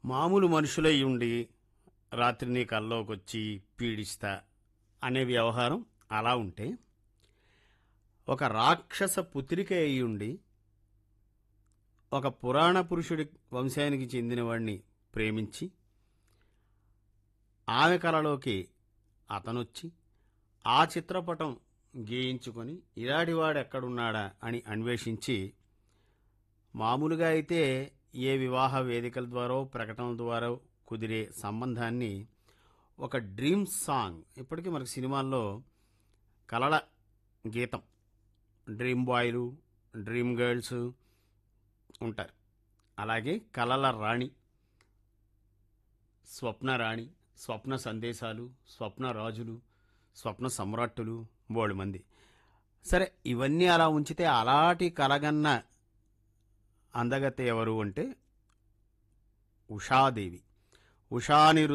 మామూలు మనుషులై ఉండి రాత్రిని కల్లోకొచ్చి పీడిస్తా అనే వ్యవహారం అలా ఉంటే ఒక రాక్షస పుత్రిక అయి ఉండి ఒక పురాణ పురుషుడి వంశానికి చెందినవాడిని ప్రేమించి ఆమె కలలోకి అతనొచ్చి ఆ చిత్రపటం గీయించుకొని ఇలాంటివాడు ఎక్కడున్నాడా అని అన్వేషించి మామూలుగా అయితే ఏ వివాహ వేదికల ద్వారా ప్రకటనల ద్వారా కుదిరే సంబంధాన్ని ఒక డ్రీమ్ సాంగ్ ఇప్పటికీ మనకు సినిమాల్లో కలల గీతం డ్రీమ్ బాయ్లు డ్రీమ్ గర్ల్స్ ఉంటారు అలాగే కలల రాణి స్వప్న రాణి స్వప్న సందేశాలు స్వప్న రాజులు స్వప్న సమ్రాట్టులు బోడు మంది సరే ఇవన్నీ అలా ఉంచితే అలాంటి కలగన్న అందగత్తె ఎవరు అంటే ఉషాదేవి ఉషానిరు